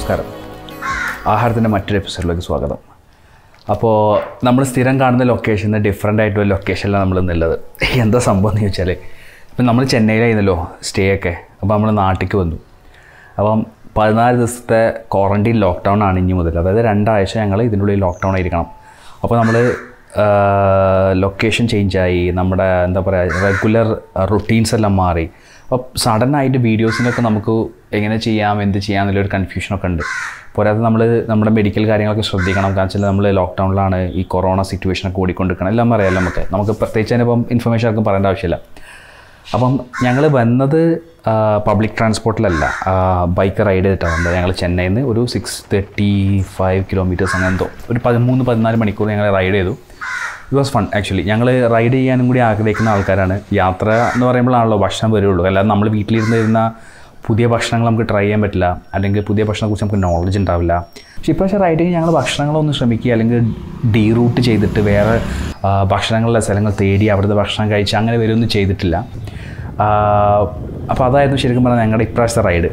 നമസ്കാരം ആഹാരത്തിൻ്റെ മറ്റൊരു എപ്പിസോഡിലേക്ക് സ്വാഗതം അപ്പോൾ നമ്മൾ സ്ഥിരം കാണുന്ന ലൊക്കേഷനിൽ ഡിഫറെൻ്റ് ആയിട്ടുള്ള ലൊക്കേഷനിലാണ് നമ്മൾ ഇന്നുള്ളത് എന്താ സംഭവം എന്ന് ചോദിച്ചാൽ ഇപ്പം നമ്മൾ ചെന്നൈയിലായിരുന്നല്ലോ സ്റ്റേ ഒക്കെ അപ്പോൾ നമ്മൾ നാട്ടിലേക്ക് വന്നു അപ്പം പതിനാല് ദിവസത്തെ ക്വാറൻറ്റീൻ ലോക്ക്ഡൗൺ ആണ് ഇനി മുതൽ അതായത് രണ്ടാഴ്ച ഞങ്ങൾ ഇതിനുള്ളിൽ ലോക്ക്ഡൗൺ ആയിരിക്കണം അപ്പോൾ നമ്മൾ ലൊക്കേഷൻ ചേഞ്ചായി നമ്മുടെ എന്താ പറയുക റെഗുലർ റുട്ടീൻസ് എല്ലാം മാറി അപ്പോൾ സഡനായിട്ട് വീഡിയോസിനൊക്കെ നമുക്ക് എങ്ങനെ ചെയ്യാം എന്ത് ചെയ്യാം എന്നുള്ളൊരു കൺഫ്യൂഷനൊക്കെ ഉണ്ട് പോരാതെ നമ്മൾ നമ്മുടെ മെഡിക്കൽ കാര്യങ്ങളൊക്കെ ശ്രദ്ധിക്കണം കാരണം വെച്ചാൽ നമ്മൾ ലോക്ക്ഡൗണിലാണ് ഈ കൊറോണ സിറ്റുവേഷനൊക്കെ ഓടിക്കൊണ്ടിരിക്കണം എല്ലാം അറിയാമല്ലോ നമുക്ക് നമുക്ക് പ്രത്യേകിച്ച് അതിനിപ്പം ഇൻഫർമേഷൻ ആർക്കും പറയേണ്ട ആവശ്യമില്ല അപ്പം ഞങ്ങൾ വന്നത് പബ്ലിക് ട്രാൻസ്പോർട്ടിലല്ല ബൈക്ക് റൈഡ് ചെയ്തിട്ടാണ് വന്നത് ഞങ്ങൾ ചെന്നൈയിൽ നിന്ന് ഒരു സിക്സ് തേർട്ടി ഫൈവ് കിലോമീറ്റേഴ്സ് അങ്ങനെ എന്തോ ഒരു പതിമൂന്ന് പതിനാല് മണിക്കൂർ ഞങ്ങൾ റൈഡ് ചെയ്തു ഇറ്റ് വാസ് ഫൺ ആക്ച്വലി ഞങ്ങൾ റൈഡ് ചെയ്യാനും കൂടി ആഗ്രഹിക്കുന്ന ആൾക്കാരാണ് യാത്ര എന്ന് പറയുമ്പോഴാണല്ലോ ഭക്ഷണം വരുള്ളൂ അല്ലാതെ നമ്മൾ വീട്ടിലിരുന്ന് ഇരുന്ന പുതിയ ഭക്ഷണങ്ങൾ നമുക്ക് ട്രൈ ചെയ്യാൻ പറ്റില്ല അല്ലെങ്കിൽ പുതിയ ഭക്ഷണത്തെക്കുറിച്ച് നമുക്ക് നോളജ് ഉണ്ടാവില്ല പക്ഷേ ഇപ്രാവശ്യം റൈഡിങ് ഞങ്ങൾ ഭക്ഷണങ്ങളൊന്ന് ശ്രമിക്കുക അല്ലെങ്കിൽ ഡീ റൂട്ട് ചെയ്തിട്ട് വേറെ ആ, ഭക്ഷണങ്ങളുള്ള സ്ഥലങ്ങൾ തേടി അവിടുത്തെ ഭക്ഷണം കഴിച്ച് അങ്ങനെ വരുമൊന്നും ചെയ്തിട്ടില്ല അപ്പോൾ അതായിരുന്നു ശരിക്കും പറഞ്ഞാൽ ഞങ്ങളുടെ ഇപ്രാവശ്യത്തെ റൈഡ്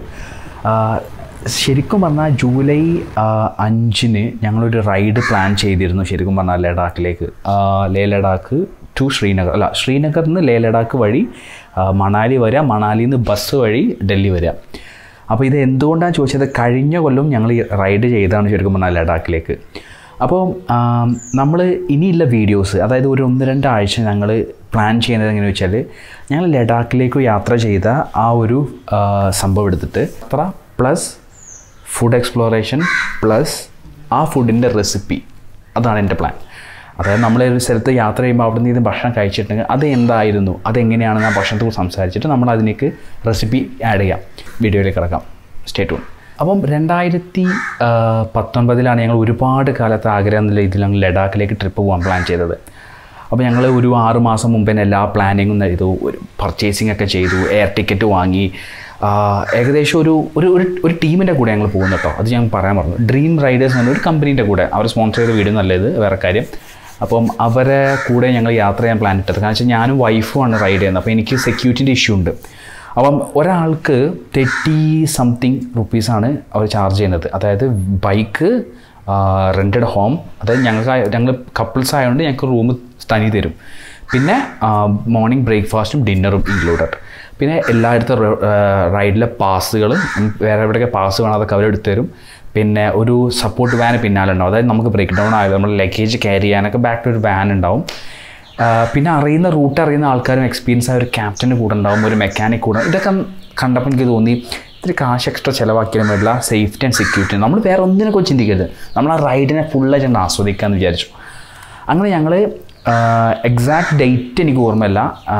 ശരിക്കും പറഞ്ഞാൽ ജൂലൈ ആ, അഞ്ചിന് ഞങ്ങളൊരു റൈഡ് പ്ലാൻ ചെയ്തിരുന്നു ശരിക്കും പറഞ്ഞാൽ ലഡാക്കിലേക്ക് ആ, ലേ ലഡാക്ക് ടു ശ്രീനഗർ അല്ല ശ്രീനഗറിൽ നിന്ന് ലേ ലഡാക്ക് വഴി ആ, മണാലി വരിക മണാലിയിൽ നിന്ന് ബസ് വഴി ഡൽഹി വരിക അപ്പോൾ ഇത് എന്തുകൊണ്ടാണ് ചോദിച്ചത് കഴിഞ്ഞ കൊല്ലം ഞങ്ങൾ ഈ റൈഡ് ചെയ്തതാണ് ശരിക്കും പറഞ്ഞാൽ ലഡാക്കിലേക്ക് അപ്പോൾ നമ്മൾ ഇനിയുള്ള വീഡിയോസ് അതായത് ഒരു ഒന്ന് രണ്ട് ആഴ്ച ഞങ്ങൾ പ്ലാൻ ചെയ്യുന്നത് എങ്ങനെയാണെന്ന് വെച്ചാൽ ഞങ്ങൾ ലഡാക്കിലേക്ക് യാത്ര ചെയ്ത ആ ഒരു ആ, സംഭവം എടുത്തിട്ട് അത്ര പ്ലസ് ഫുഡ് എക്സ്പ്ലോറേഷൻ പ്ലസ് ആ ഫുഡിൻ്റെ റെസിപ്പി അതാണ് എൻ്റെ പ്ലാൻ അതായത് നമ്മൾ ഒരു സ്ഥലത്ത് യാത്ര ചെയ്യുമ്പോൾ അവിടെ നിന്ന് ഇത് ഭക്ഷണം കഴിച്ചിട്ടുണ്ടെങ്കിൽ അത് എന്തായിരുന്നു അതെങ്ങനെയാണെന്ന് ആ ഭക്ഷണത്തെക്കുറിച്ച് സംസാരിച്ചിട്ട് നമ്മൾ അതിലേക്ക് റെസിപ്പി ആഡ് ചെയ്യാം വീഡിയോയിലേക്ക് കിടക്കാം സ്റ്റേ ടൂൺ അപ്പം രണ്ടായിരത്തി പത്തൊൻപതിലാണ് ഞങ്ങൾ ഒരുപാട് കാലത്തെ ആഗ്രഹം എന്നുള്ള രീതിയിൽ ഞങ്ങൾ ലഡാക്കിലേക്ക് ട്രിപ്പ് പോകാൻ പ്ലാൻ ചെയ്തത് അപ്പോൾ ഞങ്ങൾ ഒരു ആറ് മാസം മുമ്പ് തന്നെ എല്ലാ പ്ലാനിങ്ങും ചെയ്തു ഒരു പർച്ചേസിംഗ് ഒക്കെ ചെയ്തു എയർ ടിക്കറ്റ് വാങ്ങി ആ, ഏകദേശം ഒരു ഒരു ഒരു ഒരു ടീമിൻ്റെ കൂടെ ഞങ്ങൾ പോകുന്നു കേട്ടോ അത് ഞാൻ പറയാൻ പറഞ്ഞു ഡ്രീം റൈഡേഴ്സ് എന്ന ഒരു കമ്പനീൻ്റെ കൂടെ അവർ സ്പോൺസർ ചെയ്ത വീഡിയോ നല്ലത് വേറെ കാര്യം അപ്പം അവരെ കൂടെ ഞങ്ങൾ യാത്ര ചെയ്യാൻ പ്ലാൻ ഇട്ടത് കാരണം വെച്ചാൽ ഞാനും വൈഫുമാണ് റൈഡ് ചെയ്യുന്നത് അപ്പോൾ എനിക്ക് സെക്യൂരിറ്റിൻ്റെ ഇഷ്യൂ ഉണ്ട് അപ്പം ഒരാൾക്ക് തേർട്ടി സംതിങ് റുപ്പീസാണ് അവർ ചാർജ് ചെയ്യുന്നത് അതായത് ബൈക്ക് റെൻറ്റഡ് ഹോം അതായത് ഞങ്ങൾക്ക് ഞങ്ങൾ കപ്പിൾസ് ആയതുകൊണ്ട് ഞങ്ങൾക്ക് റൂം തനി തരും പിന്നെ മോർണിംഗ് ബ്രേക്ക്ഫാസ്റ്റും ഡിന്നറും ഇൻക്ലൂഡഡ് പിന്നെ എല്ലായിടത്തും റൈഡിലെ പാസുകൾ വേറെ എവിടെയൊക്കെ പാസ് വേണം അതൊക്കെ അവരെടുത്ത് തരും പിന്നെ ഒരു സപ്പോർട്ട് വാൻ പിന്നാലെ ഉണ്ടാവും അതായത് നമുക്ക് ബ്രേക്ക് ഡൗൺ ആയാലും നമ്മൾ ലഗേജ് ക്യാരി ചെയ്യാനൊക്കെ ബാക്കിൽ ഒരു വാൻ ഉണ്ടാവും ആ, പിന്നെ അറിയുന്ന റൂട്ട് അറിയുന്ന ആൾക്കാരും എക്സ്പീരിയൻസ് ആയ ഒരു ക്യാപ്റ്റൻ്റെ കൂടെ ഉണ്ടാവും ഒരു മെക്കാനിക് കൂടെ ഇതൊക്കെ കണ്ടപ്പോൾ എനിക്ക് തോന്നി ഇത്തിരി കാശ് എക്സ്ട്രാ ചിലവാക്കിയാലും വേണ്ടില്ല സേഫ്റ്റി ആൻഡ് സെക്യൂരിറ്റി നമ്മൾ വേറെ ഒന്നിനെ കുറിച്ച് ചിന്തിക്കരുത് നമ്മൾ ആ റൈഡിനെ ഫുള്ളായിട്ട് കണ്ട് ആസ്വദിക്കാമെന്ന് വിചാരിച്ചു അങ്ങനെ ഞങ്ങൾ എക്സാക്ട് ഡേറ്റ് എനിക്ക് ഓർമ്മയില്ല ആ,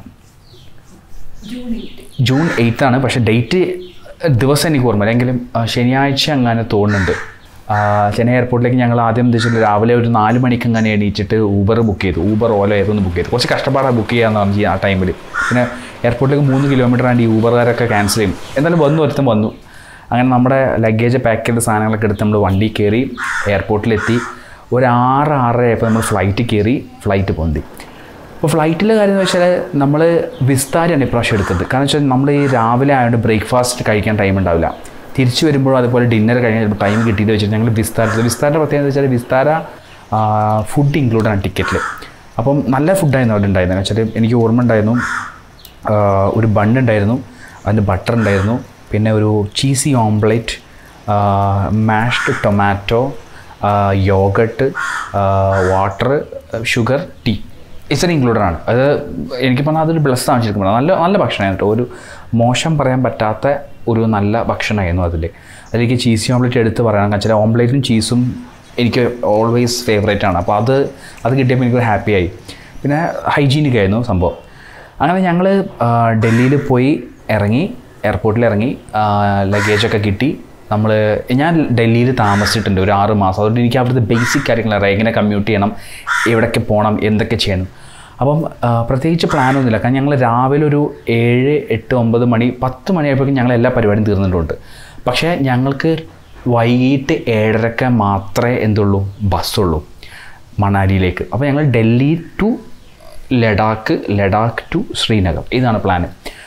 ജൂൺ എയ്ത്ത് ആണ് പക്ഷേ ഡേറ്റ് ദിവസം എനിക്ക് ഓർമ്മയില്ല എങ്കിലും ആ, ശനിയാഴ്ച അങ്ങനെ തോന്നുന്നുണ്ട് ആ, ചെന്നൈ എയർപോർട്ടിലേക്ക് ഞങ്ങൾ ആദ്യം എന്താ വെച്ചാൽ രാവിലെ ഒരു നാല് മണിക്ക് അങ്ങനെ എണീച്ചിട്ട് ഊബർ ബുക്ക് ചെയ്തു ഊബർ ഓല ഏതൊന്ന് ബുക്ക് ചെയ്തു കുറച്ച് കഷ്ടപ്പാടാണ് ബുക്ക് ചെയ്യാന്ന് പറഞ്ഞു ആ ടൈമിൽ പിന്നെ എയർപോർട്ടിലേക്ക് മൂന്ന് കിലോമീറ്റർ ആണ്ട് ഈ ഊബറുകാരൊക്കെ ക്യാൻസൽ ചെയ്യും എന്തായാലും വന്നു ഒരുത്തം വന്നു അങ്ങനെ നമ്മുടെ ലഗേജ് പാക്ക് ചെയ്ത സാധനങ്ങളൊക്കെ എടുത്ത് നമ്മൾ വണ്ടി കയറി എയർപോർട്ടിലെത്തി ഒരു ആറ് ആറര ആയപ്പോൾ നമ്മൾ ഫ്ലൈറ്റ് കയറി ഫ്ലൈറ്റ് പൊന്തി അപ്പോൾ ഫ്ലൈറ്റിലെ കാര്യം എന്ന് വെച്ചാൽ നമ്മൾ വിസ്താരമാണ് ഇപ്രാവശ്യം എടുത്തത് കാരണം വെച്ചാൽ നമ്മൾ ഈ രാവിലെ ആയതുകൊണ്ട് ബ്രേക്ക്ഫാസ്റ്റ് കഴിക്കാൻ ടൈം ഉണ്ടാവില്ല തിരിച്ചു വരുമ്പോഴും അതുപോലെ ഡിന്നർ കഴിഞ്ഞാൽ ചിലപ്പോൾ ടൈം കിട്ടിയിട്ട് വെച്ചിട്ട് ഞങ്ങൾ വിസ്താരത്തിൽ വിസ്താരൻ്റെ പ്രത്യേകത എന്ന് വെച്ചാൽ വിസ്താര ഫുഡ് ഇൻക്ലൂഡ് ആണ് ടിക്കറ്റിൽ അപ്പം നല്ല ഫുഡായിരുന്നു അവിടെ ഉണ്ടായിരുന്നത് വെച്ചാൽ എനിക്ക് ഓർമ്മ ഉണ്ടായിരുന്നു ആ, ഒരു ബണ്ണ് ഉണ്ടായിരുന്നു അതിൽ ബട്ടർ ഉണ്ടായിരുന്നു പിന്നെ ഒരു cheesy omelette mashed tomato yogurt water sugar tea ഇത്ര ഇൻക്ലൂഡഡ് ആണ് അത് എനിക്ക് പറഞ്ഞാൽ അതൊരു ബ്ലസ് ആണ് ശരിക്കും പറഞ്ഞാൽ നല്ല നല്ല ഭക്ഷണമായിരുന്നു കേട്ടോ ഒരു മോശം പറയാൻ പറ്റാത്ത ഒരു നല്ല ഭക്ഷണമായിരുന്നു അതിൽ അതിലേക്ക് ചീസി ഓംപ്ലേറ്റ് എടുത്ത് പറയണം വെച്ചാൽ ഓംപ്ലേറ്റും ചീസും എനിക്ക് ഓൾവേസ് ഫേവറേറ്റ് ആണ് അപ്പോൾ അത് അത് കിട്ടിയപ്പോൾ എനിക്ക് ഹാപ്പി ആയി പിന്നെ ഹൈജീനിക് ആയിരുന്നു സംഭവം അങ്ങനെ ഞങ്ങൾ ഡൽഹിയിൽ പോയി ഇറങ്ങി എയർപോർട്ടിൽ ഇറങ്ങി ലഗേജൊക്കെ കിട്ടി നമ്മൾ ഞാൻ ഡൽഹിയിൽ താമസിച്ചിട്ടുണ്ട് ഒരു ആറ് മാസം അതുകൊണ്ട് എനിക്ക് അവിടുത്തെ ബേസിക് കാര്യങ്ങൾ അറിയാം എങ്ങനെ കമ്മ്യൂട്ട് ചെയ്യണം എവിടേക്ക് പോകണം എന്തൊക്കെ ചെയ്യണം അപ്പം ആ, പ്രത്യേകിച്ച് പ്ലാനൊന്നുമില്ല കാരണം ഞങ്ങൾ രാവിലെ ഒരു ഏഴ് എട്ട് ഒമ്പത് മണി പത്ത് മണിയായപ്പോഴേക്കും ഞങ്ങൾ എല്ലാ പരിപാടിയും തീർന്നിട്ടുണ്ട് പക്ഷേ ഞങ്ങൾക്ക് വൈകിട്ട് ഏഴരക്ക് മാത്രമേ എന്തുള്ളൂ ബസ്സുള്ളൂ മണാലിയിലേക്ക് അപ്പോൾ ഞങ്ങൾ ഡൽഹി ടു ലഡാക്ക് ലഡാക്ക് ടു ശ്രീനഗർ ഇതാണ് പ്ലാൻ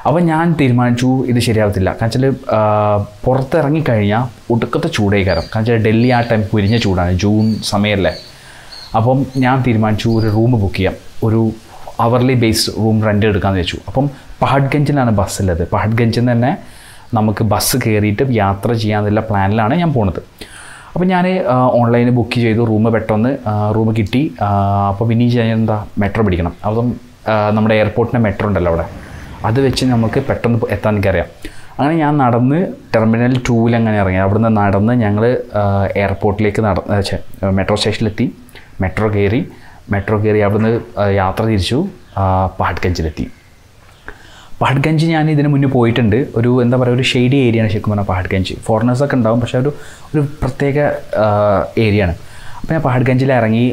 അപ്പോൾ ഞാൻ തീരുമാനിച്ചു ഇത് ശരിയാവത്തില്ല കാരണം വെച്ചാൽ പുറത്തിറങ്ങിക്കഴിഞ്ഞാൽ ഒടുക്കത്തെ ചൂടായി കയറും കാരണം വെച്ചാൽ ഡൽഹി ആ ടൈം പൊരിഞ്ഞ ചൂടാണ് ജൂൺ സമയമല്ലേ അപ്പം ഞാൻ തീരുമാനിച്ചു ഒരു റൂം ബുക്ക് ചെയ്യാം ഒരു അവർലി ബേസ്ഡ് റൂം റെൻ്റ് എടുക്കാമെന്ന് വെച്ചു അപ്പം പഹഡ്ഗഞ്ചിലാണ് ബസ്സുള്ളത് പഹഡ്ഗഞ്ചിൽ നിന്ന് തന്നെ നമുക്ക് ബസ് കയറിയിട്ട് യാത്ര ചെയ്യാന്നുള്ള പ്ലാനിലാണ് ഞാൻ പോണത് അപ്പോൾ ഞാൻ ഓൺലൈനിൽ ബുക്ക് ചെയ്തു റൂം പെട്ടെന്ന് റൂം കിട്ടി ആ, അപ്പോൾ പിന്നെ ഈ ചെയ്യാൻ എന്താ മെട്രോ പിടിക്കണം അപ്പം ആ, നമ്മുടെ എയർപോർട്ടിൻ്റെ മെട്രോ ഉണ്ടല്ലോ അവിടെ അത് വെച്ച് നമുക്ക് പെട്ടെന്ന് പോ- എത്താൻ എനിക്കറിയാം അങ്ങനെ ഞാൻ നടന്ന് ടെർമിനൽ ടൂവിൽ അങ്ങനെ ഇറങ്ങി അവിടുന്ന് നടന്ന് ഞങ്ങൾ എയർപോർട്ടിലേക്ക് നട ഛെ, മെട്രോ സ്റ്റേഷനിലെത്തി മെട്രോ കയറി മെട്രോ കയറി അവിടുന്ന് ആ, യാത്ര തിരിച്ചു ആ, പഹഡ്ഗഞ്ചിലെത്തി പഹഡ്ഗഞ്ച് ഞാൻ ഇതിന് മുന്നേ പോയിട്ടുണ്ട് ഒരു എന്താ പറയുക ഒരു ഷെയ്ഡി ഏരിയയാണ് ശരിക്കും പറഞ്ഞാൽ പഹഡ്ഗഞ്ച് ഫോറിനേഴ്സൊക്കെ ഉണ്ടാവും പക്ഷേ ഒരു ഒരു പ്രത്യേക ഏരിയയാണ് അപ്പോൾ ഞാൻ പഹഡ്ഗഞ്ചിൽ ഇറങ്ങി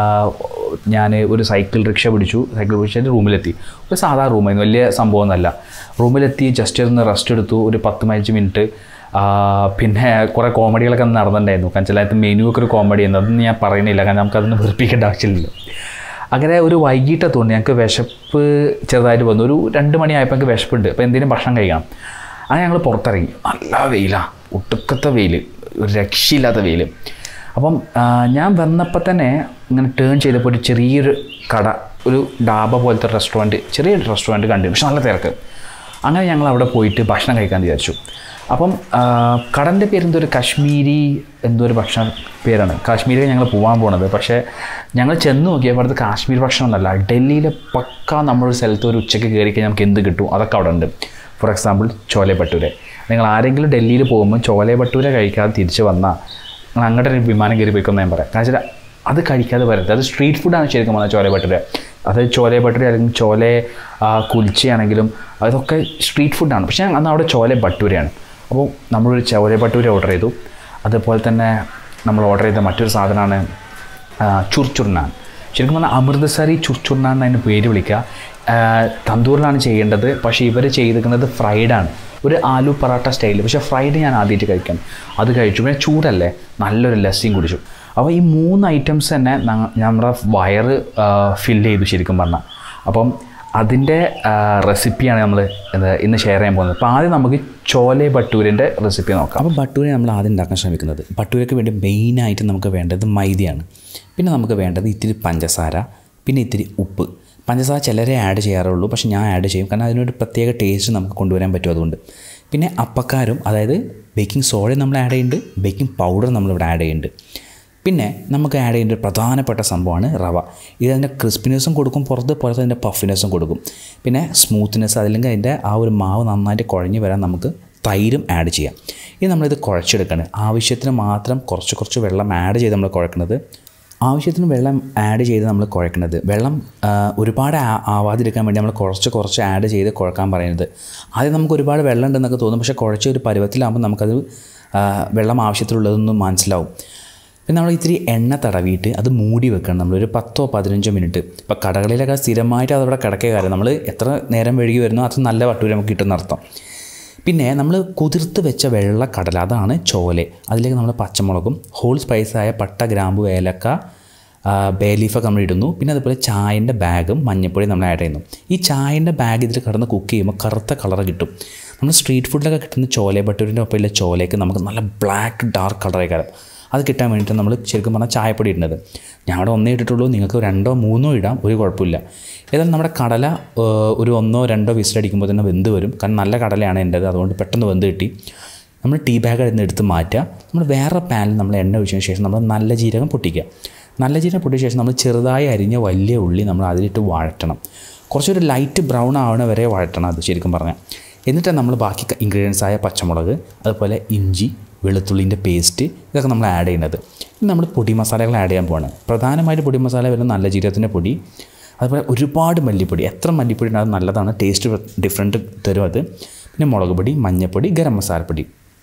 ഞാൻ ഒരു സൈക്കിൾ റിക്ഷ പിടിച്ചു സൈക്കിൾ പിടിച്ചിട്ട് റൂമിലെത്തി ഒരു സാധാ റൂമായിരുന്നു വലിയ സംഭവമൊന്നുമല്ല റൂമിലെത്തി ജസ്റ്റ് ഒന്ന് റെസ്റ്റ് എടുത്തു ഒരു പത്ത് പതിനഞ്ച് മിനിറ്റ് ആ, പിന്നെ കുറേ കോമഡികളൊക്കെ അന്ന് നടന്നിട്ടുണ്ടായിരുന്നു കാരണം ചില അതിനകത്ത് മെനു ഒക്കെ ഒരു കോമഡി ആയിരുന്നു അതൊന്നും ഞാൻ പറയുന്നില്ല കാരണം നമുക്കതൊന്നും വെറുപ്പിക്കേണ്ട ആവശ്യമില്ലല്ലോ അങ്ങനെ ഒരു വൈകിട്ട് തോന്നി ഞങ്ങൾക്ക് വിശപ്പ് ചെറുതായിട്ട് വന്നു ഒരു രണ്ട് മണിയായപ്പോൾ ഞങ്ങൾക്ക് വിശപ്പുണ്ട് അപ്പോൾ എന്തെങ്കിലും ഭക്ഷണം കഴിക്കണം അങ്ങനെ ഞങ്ങൾ പുറത്തിറങ്ങി നല്ല വെയിലാണ് ഒട്ടുക്കത്തെ വെയിൽ ഒരു രക്ഷയില്ലാത്ത വെയിൽ അപ്പം ആ, ഞാൻ വന്നപ്പോൾ തന്നെ ഇങ്ങനെ ടേൺ ചെയ്തപ്പോൾ ഒരു ചെറിയൊരു കട ഒരു ഡാബ പോലത്തെ റെസ്റ്റോറൻറ്റ് ചെറിയൊരു റെസ്റ്റോറൻറ്റ് കണ്ടു പക്ഷെ നല്ല തിരക്ക് അങ്ങനെ ഞങ്ങൾ അവിടെ പോയിട്ട് ഭക്ഷണം കഴിക്കാൻ വിചാരിച്ചു അപ്പം കടൻ്റെ പേര് എന്തോ ഒരു കാശ്മീരി എന്തോ ഒരു ഭക്ഷണ പേരാണ് കാശ്മീരിൽ ഞങ്ങൾ പോകാൻ പോണത് പക്ഷേ ഞങ്ങൾ ചെന്ന് നോക്കിയപ്പോൾ അടുത്ത് കാശ്മീർ ഭക്ഷണമൊന്നുമല്ല ഡൽഹിയിലെ പക്ക നമ്മളൊരു സ്ഥലത്ത് ഒരു ഉച്ചയ്ക്ക് കയറി കഴിഞ്ഞാൽ നമുക്ക് എന്ത് കിട്ടും അതൊക്കെ അവിടെ ഉണ്ട് ഫോർ എക്സാമ്പിൾ ചോലെ ഭട്ടൂരെ നിങ്ങൾ ആരെങ്കിലും ഡൽഹിയിൽ പോകുമ്പോൾ ചോലെ ഭട്ടൂര കഴിക്കാതെ തിരിച്ച് വന്നാൽ നിങ്ങൾ അങ്ങോട്ട് ഒരു വിമാനം കയറി പോയിക്കൊന്ന് ഞാൻ പറയാം കാരണം വെച്ചാൽ അത് കഴിക്കാതെ വരരുത് അത് സ്ട്രീറ്റ് ഫുഡാണ് ശരിക്കും പറഞ്ഞാൽ ചോലെ ഭട്ടൂര അത് ചോലെ ഭട്ടൂര അല്ലെങ്കിൽ ചോലെ ആ, കുൽച്ചയാണെങ്കിലും അതൊക്കെ സ്ട്രീറ്റ് ഫുഡാണ് പക്ഷേ അന്ന് അവിടെ ചോലെ ഭട്ടൂരയാണ് അപ്പോൾ നമ്മളൊരു ചോലെ ഭട്ടൂര ഓർഡർ ചെയ്തു അതുപോലെ തന്നെ നമ്മൾ ഓർഡർ ചെയ്ത മറ്റൊരു സാധനമാണ് ചുർച്ചുർനാൻ ശരിക്കും പറഞ്ഞാൽ അമൃതസരി ചുർച്ചുർനാൻ എന്നതിന് പേര് വിളിക്കുക ആ, തന്തൂറിലാണ് ചെയ്യേണ്ടത് പക്ഷേ ഇവർ ചെയ്തിരിക്കുന്നത് ഫ്രൈഡാണ് ഒരു ആലു പറാട്ട സ്റ്റൈൽ പക്ഷേ ഫ്രൈഡ് ഞാൻ ആദ്യമായിട്ട് കഴിക്കാം അത് കഴിച്ചു പിന്നെ ചൂടല്ലേ നല്ലൊരു ലസ്സിയും കുടിച്ചു അപ്പോൾ ഈ മൂന്ന് ഐറ്റംസ് തന്നെ ഞങ്ങ- നമ്മുടെ വയറ് ഫില്ല് ചെയ്തു ശരിക്കും പറഞ്ഞാൽ അപ്പം അതിൻ്റെ റെസിപ്പിയാണ് നമ്മൾ ഇന്ന് ഷെയർ ചെയ്യാൻ പോകുന്നത് അപ്പോൾ ആദ്യം നമുക്ക് ചോലെ ഭട്ടൂരിൻ്റെ റെസിപ്പി നോക്കാം അപ്പോൾ ബട്ടൂര നമ്മൾ ആദ്യം ഉണ്ടാക്കാൻ ശ്രമിക്കുന്നത് ബട്ടൂരയ്ക്ക് വേണ്ടി മെയിനായിട്ട് നമുക്ക് വേണ്ടത് മൈദയാണ് പിന്നെ നമുക്ക് വേണ്ടത് ഇത്തിരി പഞ്ചസാര പിന്നെ ഇത്തിരി ഉപ്പ് പഞ്ചസാര ചിലരെ ആഡ് ചെയ്യാറുള്ളൂ പക്ഷേ ഞാൻ ആഡ് ചെയ്യും കാരണം അതിനൊരു പ്രത്യേക ടേസ്റ്റ് നമുക്ക് കൊണ്ടുവരാൻ പറ്റും അതുകൊണ്ട് പിന്നെ അപ്പക്കാരും അതായത് ബേക്കിംഗ് സോഡ നമ്മൾ ആഡ് ചെയ്യുന്നുണ്ട് ബേക്കിംഗ് പൗഡർ നമ്മളിവിടെ ആഡ് ചെയ്യുന്നുണ്ട് പിന്നെ നമുക്ക് ആഡ് ചെയ്യേണ്ട ഒരു പ്രധാനപ്പെട്ട സംഭവമാണ് റവ ഇത് അതിൻ്റെ ക്രിസ്പിനെസ്സും കൊടുക്കും പുറത്ത് പുറത്ത് അതിൻ്റെ പഫിനെസ്സും കൊടുക്കും പിന്നെ സ്മൂത്ത്നെസ് അല്ലെങ്കിൽ അതിൻ്റെ ആ ഒരു മാവ് നന്നായിട്ട് കുഴഞ്ഞ് വരാൻ നമുക്ക് തൈരും ആഡ് ചെയ്യാം ഇനി നമ്മളിത് കുഴച്ചെടുക്കണം ആവശ്യത്തിന് മാത്രം കുറച്ച് കുറച്ച് വെള്ളം ആഡ് ചെയ്ത് നമ്മൾ കുഴക്കുന്നത് ആവശ്യത്തിന് വെള്ളം ആഡ് ചെയ്ത് നമ്മൾ കുഴക്കുന്നത് വെള്ളം ആ, ഒരുപാട് ആ- ആവാതിരിക്കാൻ വേണ്ടി നമ്മൾ കുറച്ച് കുറച്ച് ആഡ് ചെയ്ത് കുഴക്കാൻ പറയുന്നത് ആദ്യം നമുക്ക് ഒരുപാട് വെള്ളം ഉണ്ടെന്നൊക്കെ തോന്നും പക്ഷേ കുഴച്ച ഒരു പരുവത്തിലാകുമ്പോൾ നമുക്കത് ആ, വെള്ളം ആവശ്യത്തിലുള്ളതൊന്നും മനസ്സിലാവും പിന്നെ നമ്മൾ ഇത്തിരി എണ്ണ തടവിയിട്ട് അത് മൂടി വെക്കണം നമ്മളൊരു പത്തോ പതിനഞ്ചോ മിനിറ്റ് ഇപ്പോൾ കടകളിലൊക്കെ സ്ഥിരമായിട്ട് അതവിടെ കിടക്കുക കാര്യം നമ്മൾ എത്ര നേരം വഴുകി വരുന്നോ അത് നല്ല വട്ടൂര് നമുക്ക് കിട്ടുന്ന അർത്ഥം പിന്നെ നമ്മൾ കുതിർത്ത് വെച്ച വെള്ള കടല അതാണ് ചോലെ അതിലേക്ക് നമ്മൾ പച്ചമുളകും ഹോൾ സ്പൈസായ പട്ട ഗ്രാമ്പു ഏലക്ക ആ, ബേ ലീഫൊക്കെ നമ്മൾ ഇടുന്നു പിന്നെ അതുപോലെ ചായൻ്റെ ബാഗും മഞ്ഞപ്പൊടി നമ്മൾ ആഡ് ചെയ്യുന്നു ഈ ചായൻ്റെ ബാഗ് ഇതിൽ കിടന്ന് കുക്ക് ചെയ്യുമ്പോൾ കറുത്ത കളർ കിട്ടും നമ്മൾ സ്ട്രീറ്റ് ഫുഡിലൊക്കെ കിട്ടുന്ന ചോലെ ബട്ടൂരിൻ്റെ ഒപ്പമുള്ള ചോലയ്ക്ക് നമുക്ക് നല്ല ബ്ലാക്ക് ഡാർക്ക് കളറായി കാരം അത് കിട്ടാൻ വേണ്ടിയിട്ട് നമ്മൾ ശരിക്കും പറഞ്ഞാൽ ചായപ്പൊടി ഇടുന്നത് ഞാൻ അവിടെ ഒന്നേ ഇട്ടിട്ടുള്ളൂ നിങ്ങൾക്ക് രണ്ടോ മൂന്നോ ഇടാം ഒരു കുഴപ്പമില്ല ഏതായാലും നമ്മുടെ കടല ഏഹ്, ഒരു ഒന്നോ രണ്ടോ വിസിലടിക്കുമ്പോൾ തന്നെ വെന്ത് വരും കാരണം നല്ല കടലയാണ് എൻ്റേത് അതുകൊണ്ട് പെട്ടെന്ന് വെന്ത് കിട്ടി നമ്മൾ ടീ ബാഗ് അതിൽ നിന്ന് എടുത്ത് മാറ്റുക നമ്മൾ വേറെ പാനിൽ നമ്മൾ എണ്ണ ഒഴിച്ചതിന് ശേഷം നമ്മൾ നല്ല ജീരകം പൊട്ടിക്കുക നല്ല ജീരകം പൊട്ടിയ ശേഷം നമ്മൾ ചെറുതായി അരിഞ്ഞ വലിയ ഉള്ളി നമ്മൾ അതിലിട്ട് വഴറ്റണം കുറച്ചൊരു ലൈറ്റ് ബ്രൗൺ ആവണ വരെ വഴറ്റണം അത് ശരിക്കും പറഞ്ഞാൽ എന്നിട്ട് നമ്മൾ ബാക്കി ഇൻഗ്രീഡിയൻസ് ആയ പച്ചമുളക് അതുപോലെ ഇഞ്ചി വെളുത്തുള്ളിൻ്റെ പേസ്റ്റ് ഇതൊക്കെ നമ്മൾ ആഡ് ചെയ്യുന്നത് ഇനി നമ്മൾ പൊടി മസാലകൾ ആഡ് ചെയ്യാൻ പോവാണ് പ്രധാനമായിട്ട് പൊടി മസാല വരുന്നത് നല്ല ജീരകത്തിൻ്റെ പൊടി അതുപോലെ ഒരുപാട് മല്ലിപ്പൊടി എത്ര മല്ലിപ്പൊടി ഉണ്ടാകും നല്ലതാണ് ടേസ്റ്റ് ഡിഫറെൻറ്റ് തരും അത് പിന്നെ മുളക് പൊടി മഞ്ഞൾപ്പൊടി ഗരം മസാലപ്പൊടി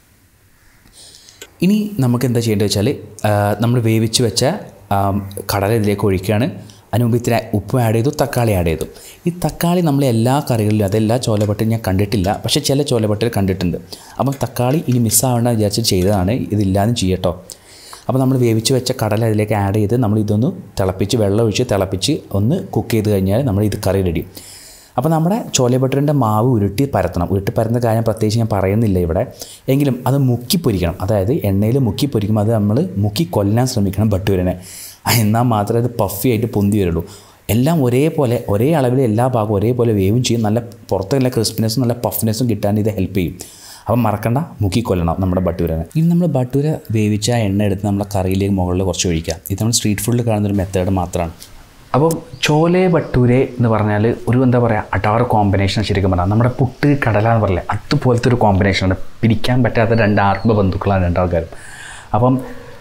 ഇനി നമുക്ക് എന്താ ചെയ്യേണ്ടത് വെച്ചാൽ നമ്മൾ വേവിച്ച് വെച്ച ആ, കടല ഇതിലേക്ക് ഒഴിക്കുകയാണ് അതിന് മുമ്പ് ഇത്തിരി ഉപ്പ് ആഡ് ചെയ്തു തക്കാളി ആഡ് ചെയ്തു ഈ തക്കാളി നമ്മൾ എല്ലാ കറികളിലും അതെല്ലാ ചോലപ്പട്ടിലും ഞാൻ കണ്ടിട്ടില്ല പക്ഷേ ചില ചോലപ്പട്ടിൽ കണ്ടിട്ടുണ്ട് അപ്പം തക്കാളി ഇനി മിസ്സാവേണ്ട വിചാരിച്ച് ചെയ്തതാണ് ഇതില്ലാതെ ചെയ്യട്ടോ അപ്പോൾ നമ്മൾ വേവിച്ച് വെച്ച കടല അതിലേക്ക് ആഡ് ചെയ്ത് നമ്മൾ ഇതൊന്ന് തിളപ്പിച്ച് വെള്ളം ഒഴിച്ച് തിളപ്പിച്ച് ഒന്ന് കുക്ക് ചെയ്ത് കഴിഞ്ഞാൽ നമ്മൾ ഇത് കറി റെഡി അപ്പോൾ നമ്മുടെ ചോലെ ബട്ടറിൻ്റെ മാവ് ഉരുട്ടി പരത്തണം ഉരുട്ടി പരത്തുന്ന കാര്യം പ്രത്യേകിച്ച് ഞാൻ പറയുന്നില്ല ഇവിടെ എങ്കിലും അത് മുക്കി പൊരിക്കണം അതായത് എണ്ണയിൽ മുക്കി പൊരിക്കുമ്പോൾ അത് നമ്മൾ മുക്കി കൊല്ലാൻ ശ്രമിക്കണം ബട്ടൂരിനെ എന്നാൽ മാത്രമേ അത് പഫി ആയിട്ട് പൊന്തി വരുള്ളൂ എല്ലാം ഒരേപോലെ ഒരേ അളവിൽ എല്ലാ ഭാഗവും ഒരേപോലെ വേവും ചെയ്യും നല്ല പുറത്തുള്ള ക്രിസ്പിനെസ്സും നല്ല പഫ്നെസ്സും കിട്ടാൻ ഇത് ഹെൽപ്പ് ചെയ്യും അപ്പം മറക്കണ്ട മുക്കി കൊല്ലണം നമ്മുടെ ബട്ടൂരനെ ഇനി നമ്മൾ ബട്ടൂര വേവിച്ച ആ എണ്ണ എടുത്ത് നമ്മളെ കറിയിലേക്ക് മുകളിൽ കുറച്ച് ഒഴിക്കുക ഇത് നമ്മൾ സ്ട്രീറ്റ് ഫുഡിൽ കാണുന്ന ഒരു മെത്തേഡ് മാത്രമാണ് അപ്പം ചോലെ ഭട്ടൂരെ എന്ന് പറഞ്ഞാൽ ഒരു എന്താ പറയുക അടാർ കോമ്പിനേഷൻ ശരിക്കും പറഞ്ഞാൽ നമ്മുടെ പുട്ട് കടല എന്ന് പറയില്ലേ അതുപോലത്തെ ഒരു കോമ്പിനേഷനാണ് പിരിക്കാൻ പറ്റാത്ത രണ്ട് ആത്മബന്ധുക്കളാണ് രണ്ടാൾക്കാരും അപ്പം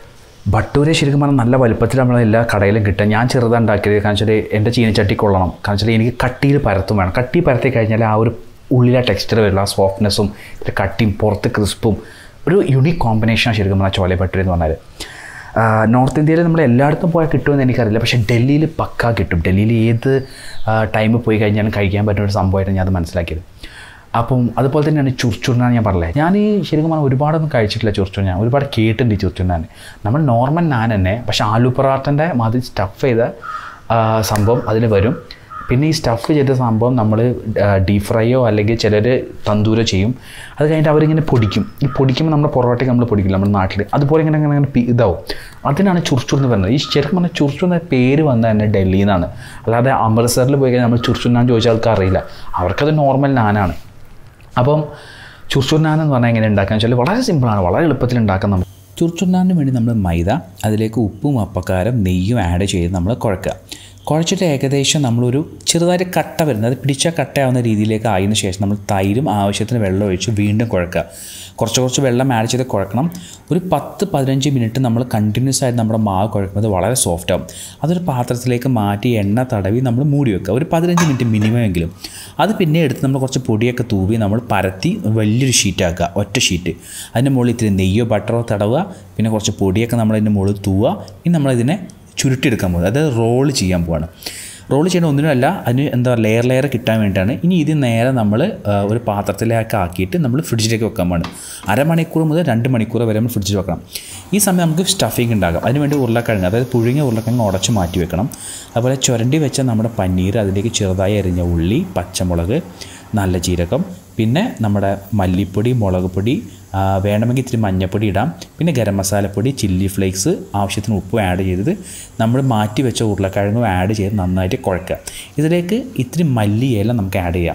ഭട്ടൂരെ ശരിക്കും പറഞ്ഞാൽ നല്ല വലുപ്പത്തിൽ നമ്മൾ എല്ലാ കടയിലും കിട്ടുക ഞാൻ ചെറുതാണ് ഉണ്ടാക്കിയത് കാരണം വെച്ചാൽ എൻ്റെ ചീനച്ചട്ടി കൊള്ളണം കാരണം വെച്ചാൽ എനിക്ക് കട്ടിയിൽ പരത്തും വേണം കട്ടി പരത്തി കഴിഞ്ഞാൽ ആ ഒരു ഉള്ളിലെ ടെക്സ്ചർ വരില്ല ആ സോഫ്റ്റ്നെസ്സും ഇതിൻ്റെ കട്ടിയും പുറത്ത് ക്രിസ്പും ഒരു യുണീക്ക് കോമ്പിനേഷനാണ് ശരിക്കും പറഞ്ഞാൽ ചോലെ ഭട്ടൂരി എന്ന് പറഞ്ഞാൽ നോർത്ത് ഇന്ത്യയിൽ നമ്മൾ എല്ലായിടത്തും പോയാൽ കിട്ടുമെന്ന് എനിക്കറിയില്ല പക്ഷേ ഡൽഹിയിൽ പക്കാ കിട്ടും ഡൽഹിയിൽ ഏത് ടൈമിൽ പോയി കഴിഞ്ഞാലും കഴിക്കാൻ പറ്റുന്ന ഒരു സംഭവമായിട്ട് ഞാൻ അത് മനസ്സിലാക്കിയത് അപ്പം അതുപോലെ തന്നെയാണ് ചുർച്ചുണ്ണാൻ ഞാൻ പറഞ്ഞത് ഞാൻ ഈ ശരിക്കും പറഞ്ഞാൽ ഒരുപാടൊന്നും കഴിച്ചിട്ടില്ല ചുർച്ചുണ്ണാൻ ഒരുപാട് കേട്ടിട്ടുണ്ട് ഈ ചുർച്ചുണ്ണാൻ നമ്മൾ നോർമൽ നാൻ തന്നെ പക്ഷേ ആലു പൊറാട്ടൻ്റെ മാതിരി സ്റ്റഫ് ചെയ്ത ആ, സംഭവം അതിൽ വരും പിന്നെ ഈ സ്റ്റഫ് ചെയ്ത സംഭവം നമ്മൾ ഡീപ് ഫ്രൈയോ അല്ലെങ്കിൽ ചിലർ തന്തൂരോ ചെയ്യും അത് കഴിഞ്ഞിട്ട് അവരിങ്ങനെ പൊടിക്കും ഈ പൊടിക്കുമ്പോൾ നമ്മുടെ പൊറോട്ടയ്ക്ക് നമ്മൾ പൊടിക്കില്ല നമ്മുടെ നാട്ടിൽ അതുപോലെ ഇങ്ങനെ ഇങ്ങനെ ഇങ്ങനെ പി- ഇതാവും അതിനാണ് ചുർച്ചുർ എന്ന് പറയുന്നത് ഈ ശരിക്കും പറഞ്ഞാൽ ചുർച്ചുർ എന്ന പേര് വന്നത് തന്നെ ഡൽഹിയിൽ നിന്നാണ് അല്ലാതെ അമൃത്സറിൽ പോയി കഴിഞ്ഞാൽ നമ്മൾ ചുർച്ചുർ നാൻ ചോദിച്ചാൽ ആൾക്ക് അറിയില്ല അവർക്കത് നോർമൽ നാനാണ് അപ്പം ചുർച്ചുർ നാൻ എന്ന് പറഞ്ഞാൽ എങ്ങനെ ഉണ്ടാക്കുക വെച്ചാൽ വളരെ സിമ്പിളാണ് വളരെ എളുപ്പത്തിൽ ഉണ്ടാക്കാൻ നമുക്ക് ചുറുചുണ്ണാനിന് വേണ്ടി നമ്മൾ മൈദ അതിലേക്ക് ഉപ്പും അപ്പക്കാരം നെയ്യും ആഡ് ചെയ്ത് നമ്മൾ കുഴക്കുക കുഴച്ചിട്ട് ഏകദേശം നമ്മളൊരു ചെറുതായിട്ട് കട്ട വരുന്നത് അത് പിടിച്ചാൽ കട്ടയാവുന്ന രീതിയിലേക്ക് ആയതിനു ശേഷം നമ്മൾ തൈരും ആവശ്യത്തിന് വെള്ളം ഒഴിച്ച് വീണ്ടും കുഴക്കുക കുറച്ച് കുറച്ച് വെള്ളം ആഡ് ചെയ്ത് കുഴക്കണം ഒരു പത്ത് പതിനഞ്ച് മിനിറ്റ് നമ്മൾ കണ്ടിന്യൂസ് ആയിട്ട് നമ്മുടെ മാവ് കുഴക്കുന്നത് വളരെ സോഫ്റ്റ് ആവും അതൊരു പാത്രത്തിലേക്ക് മാറ്റി എണ്ണ തടവി നമ്മൾ മൂടി വെക്കുക ഒരു പതിനഞ്ച് മിനിറ്റ് മിനിമം എങ്കിലും അത് പിന്നെ എടുത്ത് നമ്മൾ കുറച്ച് പൊടിയൊക്കെ തൂവി നമ്മൾ പരത്തി വലിയൊരു ഷീറ്റാക്കുക ഒറ്റ ഷീറ്റ് അതിൻ്റെ മുകളിൽ ഇത്തിരി നെയ്യോ ബട്ടറോ തടവുക പിന്നെ കുറച്ച് പൊടിയൊക്കെ നമ്മൾ അതിൻ്റെ മുകളിൽ തൂവുക ഇനി നമ്മളിതിനെ ചുരുട്ടിയെടുക്കാൻ പോകുന്നത് അതായത് റോൾ ചെയ്യാൻ പോവാണ് റോൾ ചെയ്യണ ഒന്നിനുമല്ല അതിന് എന്താ ലെയർ ലെയർ കിട്ടാൻ വേണ്ടിയിട്ടാണ് ഇനി ഇത് നേരെ നമ്മൾ ആ, ഒരു പാത്രത്തിലേക്ക് ആക്കിയിട്ട് നമ്മൾ ഫ്രിഡ്ജിലേക്ക് വെക്കാൻ പോവാണ് അരമണിക്കൂർ മുതൽ രണ്ട് മണിക്കൂർ വരെ നമ്മൾ ഫ്രിഡ്ജിൽ വെക്കണം ഈ സമയം നമുക്ക് സ്റ്റഫിങ് ഉണ്ടാകാം അതിനുവേണ്ടി ഉരുളക്കിഴങ്ങ് അതായത് പുഴുങ്ങിയ ഉരുളക്കിഴങ്ങ് ഉടച്ച് മാറ്റി വെക്കണം അതുപോലെ ചുരണ്ടി വെച്ച നമ്മുടെ പനീർ അതിലേക്ക് ചെറുതായി അരിഞ്ഞ ഉള്ളി പച്ചമുളക് നല്ല ജീരകം പിന്നെ നമ്മുടെ മല്ലിപ്പൊടി മുളക് പൊടി ആ, വേണമെങ്കിൽ ഇത്തിരി മഞ്ഞൾപ്പൊടി ഇടാം പിന്നെ ഗരം മസാലപ്പൊടി ചില്ലി ഫ്ലേക്സ് ആവശ്യത്തിന് ഉപ്പ് ആഡ് ചെയ്തത് നമ്മൾ മാറ്റി വെച്ച ഉരുളക്കിഴങ്ങും ആഡ് ചെയ്ത് നന്നായിട്ട് കുഴക്കുക ഇതിലേക്ക് ഇത്തിരി മല്ലിയില നമുക്ക് ആഡ് ചെയ്യാം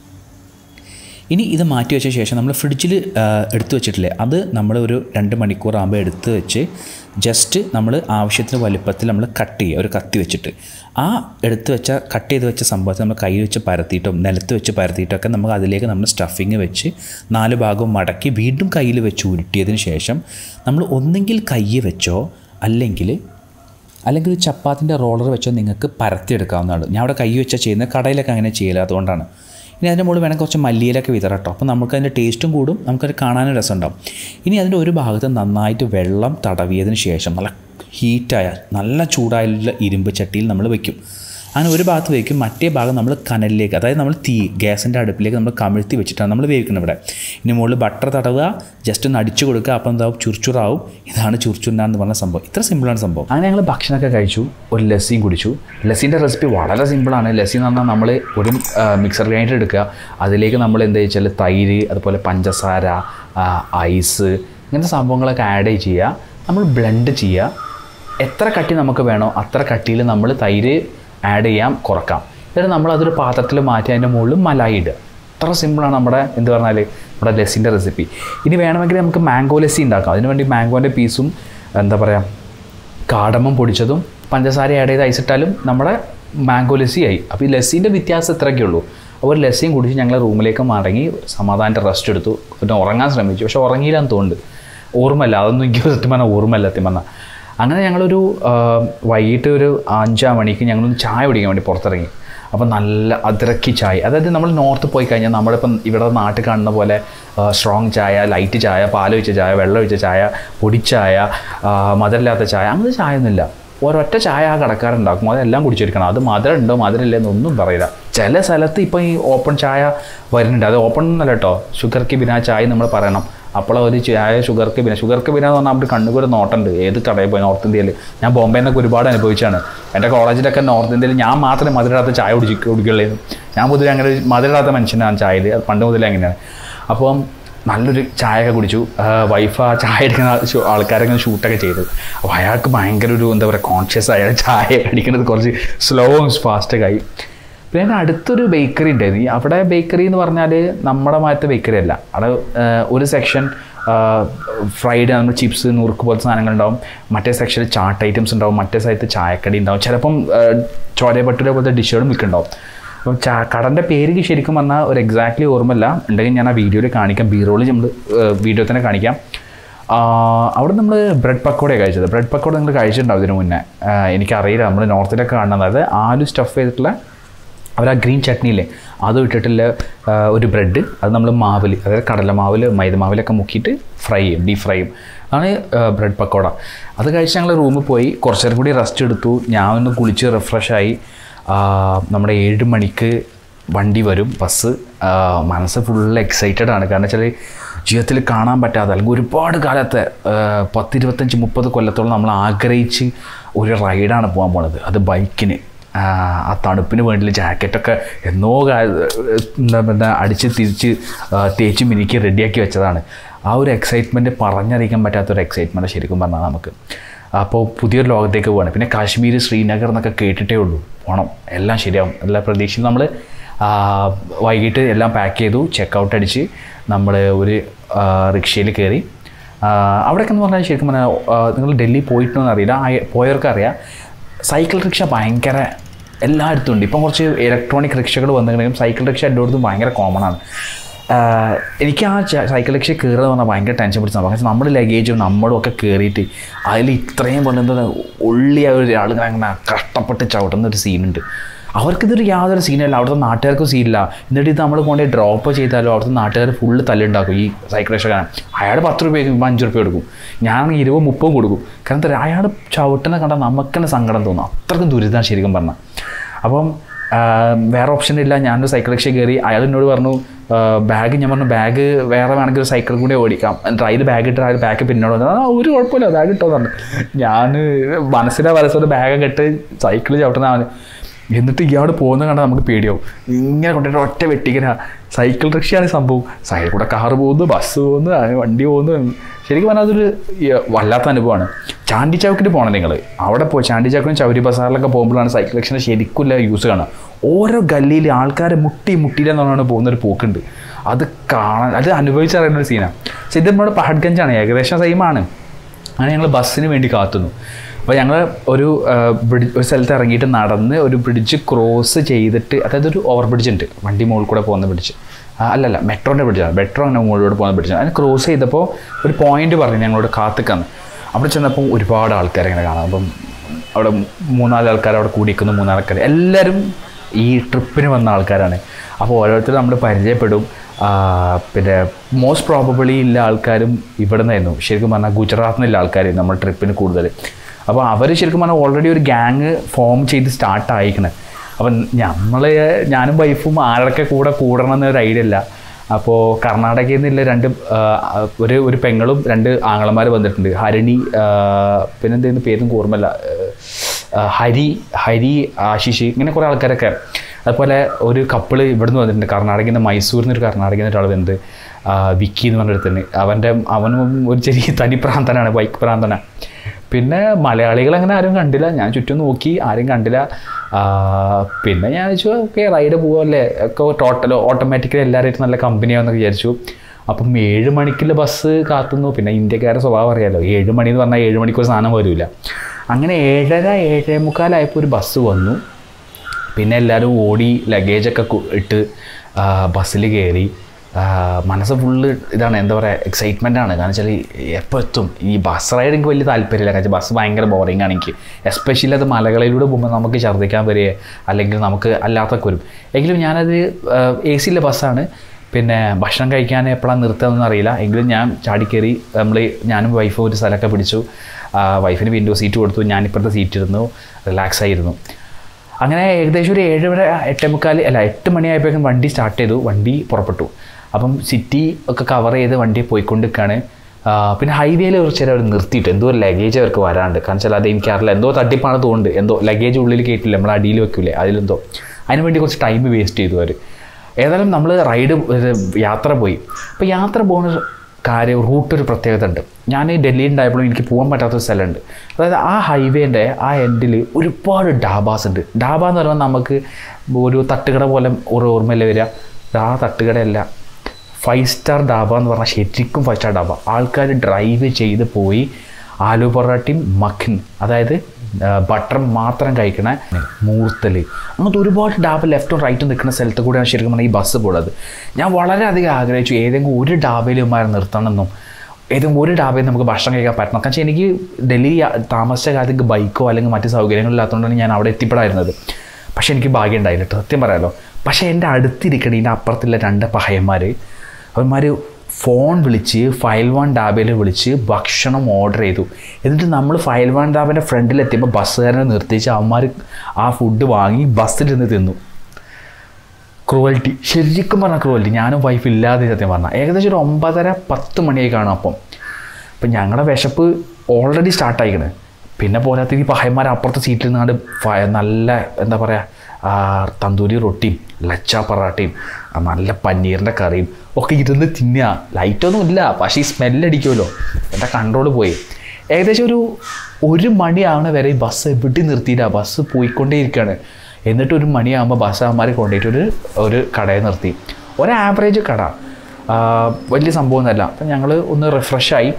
ഇനി ഇത് മാറ്റി വെച്ച ശേഷം നമ്മൾ ഫ്രിഡ്ജിൽ എടുത്തു വെച്ചിട്ടില്ലേ അത് നമ്മൾ ഒരു രണ്ട് മണിക്കൂർ ആകുമ്പോൾ എടുത്ത് വെച്ച് ജസ്റ്റ് നമ്മൾ ആവശ്യത്തിന് വലുപ്പത്തിൽ നമ്മൾ കട്ട് ചെയ്യുക ഒരു കത്തി വെച്ചിട്ട് ആ എടുത്ത് വെച്ച കട്ട് ചെയ്ത് വെച്ച സംഭവത്തെ നമ്മൾ കൈ വെച്ച് പരത്തിയിട്ടും നിലത്ത് വെച്ച് പരത്തിയിട്ടൊക്കെ നമുക്ക് അതിലേക്ക് നമ്മൾ സ്റ്റഫിങ് വെച്ച് നാല് ഭാഗവും മടക്കി വീണ്ടും കയ്യിൽ വെച്ച് ഉരുട്ടിയതിന് ശേഷം നമ്മൾ ഒന്നെങ്കിൽ കൈ വെച്ചോ അല്ലെങ്കിൽ അല്ലെങ്കിൽ ഒരു ചപ്പാത്തിൻ്റെ റോളർ വെച്ചോ നിങ്ങൾക്ക് പരത്തിയെടുക്കാവുന്നതാണ് ഞാൻ അവിടെ കൈ വെച്ചാൽ ചെയ്യുന്നത് കടയിലൊക്കെ അങ്ങനെ ചെയ്യില്ല അതുകൊണ്ടാണ് ഇനി അതിൻ്റെ മുകളിൽ വേണമെങ്കിൽ കുറച്ച് മല്ലിയിലൊക്കെ വിതറട്ടോ അപ്പോൾ നമുക്ക് അതിൻ്റെ ടേസ്റ്റും കൂടും നമുക്കത് കാണാനും രസമുണ്ടാവും ഇനി അതിൻ്റെ ഒരു ഭാഗത്ത് നന്നായിട്ട് വെള്ളം തടവിയതിന് ശേഷം നല്ല ഹീറ്റായ നല്ല ചൂടായുള്ള ഇരുമ്പ് ചട്ടിയിൽ നമ്മൾ വെക്കും അങ്ങനെ ഒരു ഭാഗത്ത് വയ്ക്കും മറ്റേ ഭാഗം നമ്മൾ കനലിലേക്ക് അതായത് നമ്മൾ തീ ഗ്യാസിൻ്റെ അടുപ്പിലേക്ക് നമ്മൾ കമിഴ്ത്തി വെച്ചിട്ടാണ് നമ്മൾ വേവിക്കുന്നത് ഇവിടെ ഇനി മുകളിൽ ബട്ടർ തടവുക ജസ്റ്റ് ഒന്ന് അടിച്ചു കൊടുക്കുക അപ്പം എന്താവും ചുർച്ചുറാവും ഇതാണ് ചുർച്ചുണ്ടാന്ന് പറഞ്ഞ സംഭവം ഇത്ര സിമ്പിളാണ് സംഭവം അങ്ങനെ ഞങ്ങൾ ഭക്ഷണമൊക്കെ കഴിച്ചു ഒരു ലസ്സിയും കുടിച്ചു ലസ്സിൻ്റെ റെസിപ്പി വളരെ സിമ്പിളാണ് ലസ്സി എന്ന് പറഞ്ഞാൽ നമ്മൾ ഒരു മിക്സർ ഗ്രൈൻഡർ എടുക്കുക അതിലേക്ക് നമ്മൾ എന്താ വെച്ചാൽ തൈര് അതുപോലെ പഞ്ചസാര ആ, ഐസ് ഇങ്ങനത്തെ സംഭവങ്ങളൊക്കെ ആഡ് ചെയ്യുക നമ്മൾ ബ്ലെൻഡ് ചെയ്യുക എത്ര കട്ടി നമുക്ക് വേണോ അത്ര കട്ടിയിൽ നമ്മൾ തൈര് ആഡ് ചെയ്യാം കുറക്കാം എന്നിട്ട് നമ്മൾ അതൊരു പാത്രത്തിൽ മാറ്റി അതിൻ്റെ മുകളിൽ മലായി ഇടുക അത്ര സിമ്പിളാണ് നമ്മുടെ എന്ത് പറഞ്ഞാൽ നമ്മുടെ ലസ്സിൻ്റെ റെസിപ്പി ഇനി വേണമെങ്കിൽ നമുക്ക് മാംഗോ ലസ്സി ഉണ്ടാക്കാം അതിനുവേണ്ടി മാംഗോൻ്റെ പീസും എന്താ പറയുക കാടമ്മം പൊടിച്ചതും പഞ്ചസാര ആഡ് ചെയ്ത് ഐസിട്ടാലും നമ്മുടെ മാംഗോ ലസ്സി ആയി അപ്പോൾ ഈ ലസ്സിൻ്റെ വ്യത്യാസം ഇത്രയൊക്കെ ഉള്ളൂ അപ്പോൾ ഒരു ലസ്സിയും കുടിച്ച് ഞങ്ങൾ റൂമിലേക്ക് മടങ്ങി സമാധാനത്തെ റെസ്റ്റ് എടുത്തു പിന്നെ ഉറങ്ങാൻ ശ്രമിച്ചു പക്ഷെ ഉറങ്ങിയില്ലാന്ന് തോന്നുന്നുണ്ട് ഓർമ്മയില്ല അതൊന്നും എനിക്ക് സത്യം പറഞ്ഞാൽ ഓർമ്മയില്ല സത്യം പറഞ്ഞാൽ അങ്ങനെ ഞങ്ങളൊരു ആ, വൈകിട്ട് ഒരു അഞ്ചാം മണിക്ക് ഞങ്ങളൊന്ന് ചായ കുടിക്കാൻ വേണ്ടി പുറത്തിറങ്ങി അപ്പോൾ നല്ല അതിരക്കി ചായ അതായത് നമ്മൾ നോർത്ത് പോയി കഴിഞ്ഞാൽ നമ്മളിപ്പം ഇവിടെ നാട്ടിൽ കാണുന്ന പോലെ സ്ട്രോങ് ചായ ലൈറ്റ് ചായ പാൽ ഒഴിച്ച ചായ വെള്ളം ഒഴിച്ച ചായ പൊടിച്ചായ ആ, മധുരമില്ലാത്ത ചായ അങ്ങനത്തെ ചായ ഒന്നുമില്ല ഒരൊറ്റ ചായ ആ കടക്കാരുണ്ടാക്കും അതെല്ലാം കുടിച്ചിരിക്കണം അത് മധുരം ഉണ്ടോ മധുരം ഇല്ലെന്ന് ഒന്നും പറയില്ല ചില സ്ഥലത്ത് ഇപ്പം ഈ ഓപ്പൺ ചായ വരുന്നുണ്ട് അത് ഓപ്പൺ എന്നല്ല കേട്ടോ ഷുഗർ കി ബിനാ ചായ നമ്മൾ പറയണം അപ്പോൾ ഒരു ചായ ഷുഗർക്ക് പിന്നെ ഷുഗർക്ക് പിന്നെ എന്ന് പറഞ്ഞാൽ അവിടെ കണ്ണുകൂടെ നോട്ടുണ്ട് ഏത് കടയിൽ പോയി നോർത്ത് ഇന്ത്യയിൽ ഞാൻ ബോംബെ നിന്നൊക്കെ ഒരുപാട് അനുഭവിച്ചാണ് എൻ്റെ കോളേജിലൊക്കെ നോർത്ത് ഇന്ത്യയിൽ ഞാൻ മാത്രമേ മധുരമിടാത്ത ചായ കുടിച്ച് കുടിക്കുള്ളൂ ഞാൻ പൊതുവെ അങ്ങനെ ഒരു മധുരമിടാത്ത മനുഷ്യനാണ് ചായയിൽ അത് പണ്ട് മുതലേ അങ്ങനെയാണ് അപ്പം നല്ലൊരു ചായയൊക്കെ കുടിച്ചു വൈഫ് ആ ചായ എടുക്കുന്ന ആൾ- ആൾക്കാരൊക്കെ ഷൂട്ടൊക്കെ ചെയ്തു അപ്പോൾ അയാൾക്ക് ഭയങ്കര ഒരു എന്താ പറയുക കോൺഷ്യസ് അയാൾ ചായ അടിക്കുന്നത് കുറച്ച് സ്ലോ ഫാസ്റ്റൊക്കെ ആയി പിന്നെ അതിൻ്റെ അടുത്തൊരു ബേക്കറി ഉണ്ടായിരുന്നു ഈ അവിടെ ബേക്കറി എന്ന് പറഞ്ഞാൽ നമ്മുടെ മാറ്റത്തെ ബേക്കറി അല്ല അവിടെ ആ, ഒരു സെക്ഷൻ ഫ്രൈഡ് നമ്മൾ ചിപ്സ് നുറുക്ക് പോലത്തെ സാധനങ്ങൾ ഉണ്ടാവും മറ്റേ സെക്ഷനിൽ ചാട്ട് ഐറ്റംസ് ഉണ്ടാവും മറ്റേ സ്ഥലത്ത് ചായക്കടി ഉണ്ടാവും ചിലപ്പം ചോര ഭട്ടുര പോലത്തെ ഡിഷുകളും മിക്കുണ്ടാവും അപ്പം ചാ കടൻ്റെ പേര് ശരിക്കും പറഞ്ഞാൽ ഒരു എക്സാക്ട്ലി ഓർമ്മയില്ല ഉണ്ടെങ്കിൽ ഞാൻ ആ വീഡിയോയിൽ കാണിക്കാം ബീറോളിൽ നമ്മൾ വീഡിയോ തന്നെ കാണിക്കാം ആ, അവിടെ നമ്മൾ ബ്രെഡ് പക്കോടയാണ് കഴിച്ചത് ബ്രെഡ് പക്കോട നിങ്ങൾ കഴിച്ചിട്ടുണ്ടാവും ഇതിന് മുന്നേ ആ, എനിക്കറിയില്ല നമ്മൾ നോർത്തിലൊക്കെ കാണുന്നത് അതായത് ആലു സ്റ്റഫ് ചെയ്തിട്ടുള്ള അവർ ആ ഗ്രീൻ ചട്നിയില്ലേ അത് ഇട്ടിട്ടുള്ള ആ, ഒരു ബ്രെഡ് അത് നമ്മൾ മാവിൽ അതായത് കടലമാവിൽ മൈദമാവിലൊക്കെ മുക്കിയിട്ട് ഫ്രൈ ചെയ്യും ഡീപ് ഫ്രൈ ചെയ്യും അതാണ് ബ്രെഡ് പക്കോട അത് കഴിച്ച് ഞങ്ങൾ റൂമിൽ പോയി കുറച്ച് നേരം കൂടി റെസ്റ്റ് എടുത്തു ഞാൻ ഒന്ന് കുളിച്ച് റിഫ്രഷായി നമ്മുടെ ഏഴ് മണിക്ക് വണ്ടി വരും ബസ് ആ, മനസ്സ് ഫുൾ എക്സൈറ്റഡ് ആണ് കാരണം വെച്ചാൽ ജീവിതത്തിൽ കാണാൻ പറ്റാത്ത അല്ലെങ്കിൽ ഒരുപാട് കാലത്തെ ആ, പത്തിരുപത്തഞ്ച് മുപ്പത് കൊല്ലത്തോളം നമ്മൾ ആഗ്രഹിച്ച് ഒരു റൈഡാണ് പോകാൻ പോണത് അത് ബൈക്കിന് ആ ആ തണുപ്പിന് വേണ്ടി ജാക്കറ്റൊക്കെ എന്നോ കാ- എന്താ പിന്നെ അടിച്ച് തിരിച്ച് ആ, തേച്ച് മിനുക്കി റെഡിയാക്കി വെച്ചതാണ് ആ ഒരു എക്സൈറ്റ്മെൻറ്റ് പറഞ്ഞറിയിക്കാൻ പറ്റാത്തൊരു എക്സൈറ്റ്മെൻറ്റ് ശരിക്കും പറഞ്ഞാൽ നമുക്ക് അപ്പോൾ പുതിയൊരു ലോകത്തേക്ക് പോവാണ് പിന്നെ കാശ്മീർ ശ്രീനഗർ എന്നൊക്കെ കേട്ടിട്ടേ ഉള്ളൂ പോകണം എല്ലാം ശരിയാവും എല്ലാ പ്രതീക്ഷയും നമ്മൾ വൈകിട്ട് എല്ലാം പാക്ക് ചെയ്തു ചെക്ക് ഔട്ട് അടിച്ച് നമ്മൾ ഒരു റിക്ഷയിൽ കയറി അവിടെയൊക്കെ എന്ന് പറഞ്ഞാൽ ശരിക്കും പറഞ്ഞാൽ നിങ്ങൾ ഡൽഹി പോയിട്ടുണ്ടോ അറിയില്ല ആ- പോയവർക്ക് അറിയാം സൈക്കിൾ റിക്ഷ ഭയങ്കര എല്ലായിടത്തും ഉണ്ട് ഇപ്പം കുറച്ച് ഇലക്ട്രോണിക് റിക്ഷകൾ വന്നിട്ടുണ്ടെങ്കിലും സൈക്കിൾ റിക്ഷ എല്ലായിടത്തും ഭയങ്കര കോമൺ ആണ് ആഹ് എനിക്ക് ആ ച- സൈക്കിൾ റിക്ഷ കയറുക പറഞ്ഞാൽ ഭയങ്കര ടെൻഷൻ പിടിച്ച സംഭവം കാരണം നമ്മുടെ ലഗേജും നമ്മളും ഒക്കെ കയറിയിട്ട് അതിൽ ഇത്രയും പണ്ടെന്താ ഉള്ളിയ ഒരാൾ ഇങ്ങനെ അങ്ങനെ കഷ്ടപ്പെട്ട് ചവിട്ടുന്ന ഒരു സീനുണ്ട് അവർക്കിതൊരു യാതൊരു സീനല്ല അവിടുത്തെ നാട്ടുകാർക്കും സീനില്ല എന്നിട്ട് ഇത് നമ്മൾ കൊണ്ട് ഡ്രോപ്പ് ചെയ്താലും അവിടുത്തെ നാട്ടുകാർ ഫുള്ള് തല്ലുണ്ടാക്കും ഈ സൈക്കിൾ റിക്ഷക്കാരൻ അയാൾ പത്ത് രൂപയ്ക്ക് ഇപ്പം അഞ്ച് രൂപ കൊടുക്കും ഞാനാണെങ്കിൽ ഇരുപത് മുപ്പതും കൊടുക്കും കാരണം എന്താ പറയുക അയാൾ ചവിട്ടുന്ന കണ്ടാൽ നമുക്ക് തന്നെ സങ്കടം തോന്നും അത്രക്കും ദുരിതമാണ് ശരിക്കും പറഞ്ഞാൽ അപ്പം ആ, വേറെ ഓപ്ഷൻ ഇല്ല ഞാനൊരു സൈക്കിൾ റിക്ഷ കയറി അയാൾ എന്നോട് പറഞ്ഞു ബാഗ് ഞാൻ പറഞ്ഞു ബാഗ് വേറെ വേണമെങ്കിൽ ഒരു സൈക്കിൾ കൂടി ഓടിക്കാം എന്നിട്ട് അതിൽ ബാഗ് ഇട്ട് അയാൾ ബാഗ് പിന്നോട് വന്നു ആ ഒരു കുഴപ്പമില്ല ബാഗ് ഇട്ടോ പറഞ്ഞു ഞാൻ മനസ്സിലെ മനസ്സോട് ബാഗൊക്കെ ഇട്ട് സൈക്കിൾ ചവിട്ടുന്നതാണ് എന്നിട്ട് ഇയാൾ പോകുന്ന കണ്ടാൽ നമുക്ക് പേടിയാവും ഇങ്ങനെ കൊണ്ടിട്ട് ഒറ്റ വെട്ടിക്കന സൈക്കിൾ റിക്ഷയാണ് ഈ സംഭവം സൈഡിൽ കൂടെ കാറ് പോകുന്നു ബസ് പോകുന്നു ആ വണ്ടി പോകുന്നു ശരിക്കും പറഞ്ഞാൽ അതൊരു ഈ, വല്ലാത്ത അനുഭവമാണ് ചാണ്ടി ചൗക്കിൽ പോകണം നിങ്ങൾ അവിടെ പോയി ചാണ്ടി ചൗക്കിനും ചൗരി ബസാറിലൊക്കെ പോകുമ്പോഴാണ് സൈക്കിൾ റിക്ഷൻ്റെ ശരിക്കുള്ള യൂസ് കാണുക ഓരോ ഗല്ലിയിൽ ആൾക്കാരെ മുട്ടി മുട്ടിയില്ലെന്ന് പറഞ്ഞാണ് പോകുന്നൊരു പോക്കുണ്ട് അത് കാണാൻ അത് അനുഭവിച്ചറിയുന്ന ഒരു സീനാണ് പക്ഷെ ഇത് നമ്മുടെ പഹഡ്ഗഞ്ചാണ് ഏകദേശം സെയിമാണ് അങ്ങനെ ഞങ്ങൾ ബസ്സിന് വേണ്ടി കാത്തുന്നു അപ്പോൾ ഞങ്ങൾ ഒരു ബ്രിഡ്ജ് ഒരു സ്ഥലത്ത് ഇറങ്ങിയിട്ട് നടന്ന് ഒരു ബ്രിഡ്ജ് ക്രോസ് ചെയ്തിട്ട് അതായത് ഒരു ഓവർ ബ്രിഡ്ജ് ഉണ്ട് വണ്ടി മുകളിൽ കൂടെ പോകുന്ന ബ്രിഡ്ജ് അല്ലല്ല മെട്രോൻ്റെ ബ്രിഡ്ജാണ് മെട്രോ അങ്ങനെ മുകളിലൂടെ പോകുന്ന ബ്രിഡ്ജാണ് അതിന് ക്രോസ് ചെയ്തപ്പോൾ ഒരു പോയിന്റ് പറഞ്ഞു ഞങ്ങളോട് കാത്തിക്കാന്ന് അവിടെ ചെന്നപ്പോൾ ഒരുപാട് ആൾക്കാരെ ഇങ്ങനെ കാണാം അപ്പം അവിടെ മൂന്നാല് ആൾക്കാർ അവിടെ കൂടിയിരിക്കുന്നു മൂന്നാല് ആൾക്കാർ എല്ലാവരും ഈ ട്രിപ്പിന് വന്ന ആൾക്കാരാണ് അപ്പോൾ ഓരോരുത്തരും നമ്മൾ പരിചയപ്പെടും ആ, പിന്നെ മോസ്റ്റ് പ്രോബബിളി ഉള്ള ആൾക്കാരും ഇവിടെ നിന്നായിരുന്നു ശരിക്കും പറഞ്ഞാൽ ഗുജറാത്തിൽ നിന്നുള്ള ആൾക്കാർ നമ്മൾ ട്രിപ്പിന് കൂടുതൽ അപ്പോൾ അവർ ശരിക്കും പറഞ്ഞാൽ ഓൾറെഡി ഒരു ഗ്യാങ് ഫോം ചെയ്ത് സ്റ്റാർട്ട് ആയിക്കണേ അപ്പം നമ്മൾ ഞാനും വൈഫും ആരൊക്കെ കൂടെ കൂടണം എന്നൊരു ഐഡിയ ഇല്ല അപ്പോൾ കർണാടകയിൽ നിന്നുള്ള രണ്ട് ആ, ഒരു ഒരു പെങ്ങളും രണ്ട് ആങ്ങളമാർ വന്നിട്ടുണ്ട് ഹരിണി ആ, പിന്നെന്തേന്ന് പേരൊന്നും ഓർമ്മയില്ല ആ, ഹരി ഹരി ആശിഷ് ഇങ്ങനെ കുറേ ആൾക്കാരൊക്കെ അതുപോലെ ഒരു കപ്പിള് ഇവിടുന്ന് വന്നിട്ടുണ്ട് കർണാടകയിൽ നിന്ന് മൈസൂരിൽ നിന്ന് ഒരു കർണാടകയിൽ നിന്ന് ഒരാൾ വന്നിട്ടുണ്ട് ആ, വിക്കി എന്ന് പറഞ്ഞൊരുത്തന് അവൻ്റെ അവനും ഒരു ചെറിയ തനി പ്രാന്തനാണ് ബൈക്ക് പ്രാന്തനാണ് പിന്നെ മലയാളികൾ അങ്ങനെ ആരും കണ്ടില്ല ഞാൻ ചുറ്റും നോക്കി ആരും കണ്ടില്ല ആ, പിന്നെ ഞാൻ വെച്ചു ഓക്കെ റൈഡ് പോവല്ലേ ഒക്കെ ടോട്ടൽ ഓട്ടോമാറ്റിക്കലി എല്ലാവരും നല്ല കമ്പനിയാണെന്ന് വിചാരിച്ചു അപ്പം ഏഴ് മണിക്കുള്ള ബസ് കാത്തുന്നു പിന്നെ ഇന്ത്യക്കാരുടെ സ്വഭാവം അറിയാലോ ഏഴ് മണി എന്ന് പറഞ്ഞാൽ ഏഴ് മണിക്ക് ഒരു സാധനം വരില്ല അങ്ങനെ ഏഴര ഏഴേ മുക്കാലായപ്പോൾ ഒരു ബസ് വന്നു പിന്നെ എല്ലാവരും ഓടി ലഗേജൊക്കെ കു- ഇട്ട് ബസ്സിൽ കയറി ആ, മനസ്സ് ഫുള്ള് ഇതാണ് എന്താ പറയുക എക്സൈറ്റ്മെൻ്റ് ആണ് കാരണം വെച്ചാൽ എപ്പോൾ എത്തും ഈ ബസ് റൈഡ് എനിക്ക് വലിയ താല്പര്യമില്ല കാരണം ബസ് ഭയങ്കര ബോറിംഗ് ആണ് എനിക്ക് എസ്പെഷ്യലി അത് മലകളിലൂടെ പോകുമ്പോൾ നമുക്ക് ഛർദ്ദിക്കാൻ വരിക അല്ലെങ്കിൽ നമുക്ക് അല്ലാത്തൊക്കെ വരും എങ്കിലും ഞാനത് എ സിയിലെ ബസ്സാണ് പിന്നെ ഭക്ഷണം കഴിക്കാൻ എപ്പോഴാണ് നിർത്തുകയെന്നൊന്നും അറിയില്ല എങ്കിലും ഞാൻ ചാടിക്കയറി നമ്മൾ ഞാനും വൈഫും ഒരു സ്ഥലമൊക്കെ പിടിച്ചു ആ, വൈഫിന് വിൻഡോ സീറ്റ് കൊടുത്തു ഞാനിപ്പുറത്തെ സീറ്റ് ഇരുന്നു റിലാക്സ് ആയിരുന്നു അങ്ങനെ ഏകദേശം ഒരു ഏഴ് വരെ എട്ടേ മുക്കാൽ അല്ല എട്ട് മണിയായപ്പോഴേക്കും വണ്ടി സ്റ്റാർട്ട് ചെയ്തു വണ്ടി പുറപ്പെട്ടു അപ്പം സിറ്റി ഒക്കെ കവർ ചെയ്ത് വണ്ടി പോയിക്കൊണ്ടിരിക്കുകയാണ് ആ, പിന്നെ ഹൈവേയിൽ കുറച്ച് നേരം അവർ നിർത്തിയിട്ട് എന്തോ ഒരു ലഗേജ് അവർക്ക് വരാണ്ട് കാരണം വെച്ചാൽ അത് എനിക്കറിയില്ല എന്തോ തട്ടിപ്പാണ് തോന്നുന്നുണ്ട് എന്തോ ലഗേജ് ഉള്ളിൽ കയറ്റില്ല നമ്മൾ അടിയിൽ വെക്കൂലേ അതിലെന്തോ അതിന് വേണ്ടി കുറച്ച് ടൈം വേസ്റ്റ് ചെയ്തു അവർ ഏതായാലും നമ്മൾ റൈഡ് ഒരു യാത്ര പോയി അപ്പോൾ യാത്ര പോകുന്ന കാര്യം റൂട്ട് ഒരു പ്രത്യേകത ഉണ്ട് ഞാൻ ഡൽഹിയിൽ ഉണ്ടായപ്പോഴും എനിക്ക് പോകാൻ പറ്റാത്ത ഒരു സ്ഥലമുണ്ട് അതായത് ആ ഹൈവേൻ്റെ ആ എൻഡിൽ ഒരുപാട് ഡാബാസ് ഉണ്ട് ഡാബ എന്ന് പറയുമ്പോൾ നമുക്ക് ഒരു തട്ടുകട പോലെ ഒരു ഓർമ്മയില്ല വരിക ആ തട്ടുകടയല്ല ഫൈവ് സ്റ്റാർ ഡാബ എന്ന് പറഞ്ഞാൽ ശരിക്കും ഫൈവ് സ്റ്റാർ ഡാബ ആൾക്കാർ ഡ്രൈവ് ചെയ്ത് പോയി ആലു പൊറാട്ടയും മഖൻ അതായത് ബട്ടർ മാത്രം കഴിക്കണ മൂർത്തൽ അങ്ങനത്തെ ഒരുപാട് ഡാബ ലെഫ്റ്റും റൈറ്റും നിൽക്കുന്ന സ്ഥലത്ത് കൂടെയാണ് ശരിക്കും പറഞ്ഞാൽ ഈ ബസ് പോണത് ഞാൻ വളരെയധികം ആഗ്രഹിച്ചു ഏതെങ്കിലും ഒരു ഡാബയിലുമാരെ നിർത്തണമെന്നും ഏതെങ്കിലും ഒരു ഡാബയിൽ നമുക്ക് ഭക്ഷണം കഴിക്കാൻ പറ്റണം കാരണം എനിക്ക് ഡൽഹി യാ- താമസിച്ച കാലത്ത് എനിക്ക് ബൈക്കോ അല്ലെങ്കിൽ മറ്റ് സൗകര്യങ്ങളില്ലാത്തതുകൊണ്ടാണ് ഞാൻ അവിടെ എത്തിപ്പെടായിരുന്നത് പക്ഷേ എനിക്ക് ഭാഗ്യം ഉണ്ടായില്ല കേട്ടോ സത്യം പറയാലോ പക്ഷേ എൻ്റെ അടുത്തിരിക്കണ ഇതിൻ്റെ അപ്പുറത്തുള്ള രണ്ട് പഹയന്മാർ അവന്മാർ ഫോൺ വിളിച്ച് ഫയൽ വൺ ഡാബയിൽ വിളിച്ച് ഭക്ഷണം ഓർഡർ ചെയ്തു എന്നിട്ട് നമ്മൾ ഫയൽ വൺ ഡാബിൻ്റെ ഫ്രണ്ടിലെത്തിയപ്പോൾ ബസ്സുകാരനെ നിർത്തിച്ച് അവന്മാർ ആ ഫുഡ് വാങ്ങി ബസ്സിലിരുന്ന് തിന്നു ക്രൂവൽറ്റി ശരിക്കും പറഞ്ഞ ക്രൂവൽറ്റി ഞാനും വൈഫ് ഇല്ലാതെ സത്യം പറഞ്ഞാൽ ഏകദേശം ഒരു ഒമ്പതര പത്ത് മണിയായി കാണും അപ്പം അപ്പം ഞങ്ങളുടെ വിശപ്പ് ഓൾറെഡി സ്റ്റാർട്ടായിക്കണ് പിന്നെ പോരാത്ത ഈ പഹയന്മാർ അപ്പുറത്തെ സീറ്റിൽ നിന്നാണ്ട് ഫ- നല്ല എന്താ പറയുക തന്തൂരി റൊട്ടിയും ലച്ച പൊറാട്ടയും ആ നല്ല പനീറിൻ്റെ കറിയും ഒക്കെ ഇരുന്ന് തിന്നുക ലൈറ്റൊന്നും ഇല്ല പക്ഷേ ഈ സ്മെല്ലടിക്കുമല്ലോ എൻ്റെ കൺട്രോൾ പോയി ഏകദേശം ഒരു ഒരു മണിയാവണ വരെ ഈ ബസ് എവിടെ നിർത്തിയില്ല ബസ് പോയിക്കൊണ്ടേയിരിക്കുകയാണ് എന്നിട്ട് ഒരു മണിയാകുമ്പോൾ ബസ് അവന്മാർ കൊണ്ടുപോയിട്ട് ഒരു ഒരു കടയിൽ നിർത്തി ഒരു ആവറേജ് കട ആ, വലിയ സംഭവമൊന്നുമല്ല അപ്പം ഞങ്ങൾ ഒന്ന് റിഫ്രഷായി